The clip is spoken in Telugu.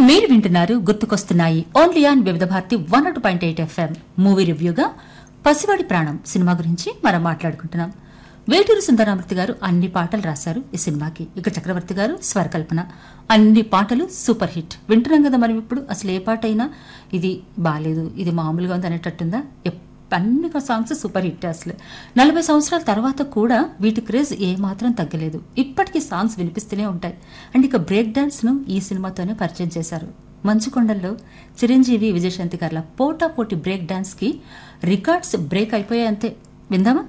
మీరు వింటున్నారు గుర్తుకొస్తున్నాయి only on Vividh Bharati one nought point eight FM movie రివ్యూగా పసివాడి ప్రాణం సినిమా గురించి మనం మాట్లాడుకుంటున్నాం వేటూరి సుందరామూర్తి గారు అన్ని పాటలు రాశారు ఈ సినిమాకి ఇక చక్రవర్తి గారు స్వరకల్పన అన్ని పాటలు సూపర్ హిట్ వింటున్నాం కదా మనం ఇప్పుడు అసలు ఏ పాట అయినా ఇది బాగాలేదు ఇది మామూలుగా ఉంది అనేటట్టుందా ఎప్- అన్ని సాంగ్స్ సూపర్ హిట్ అసలు నలభై సంవత్సరాల తర్వాత కూడా వీటి క్రేజ్ ఏ మాత్రం తగ్గలేదు ఇప్పటికీ సాంగ్స్ వినిపిస్తూనే ఉంటాయి అండ్ ఇక బ్రేక్ డాన్స్ ను ఈ సినిమాతోనే పరిచయం చేశారు మంచుకొండల్లో చిరంజీవి విజయశాంతి గార్ల పోటా పోటీ బ్రేక్ డాన్స్ కి రికార్డ్స్ బ్రేక్ అయిపోయాయి అంతే విందామా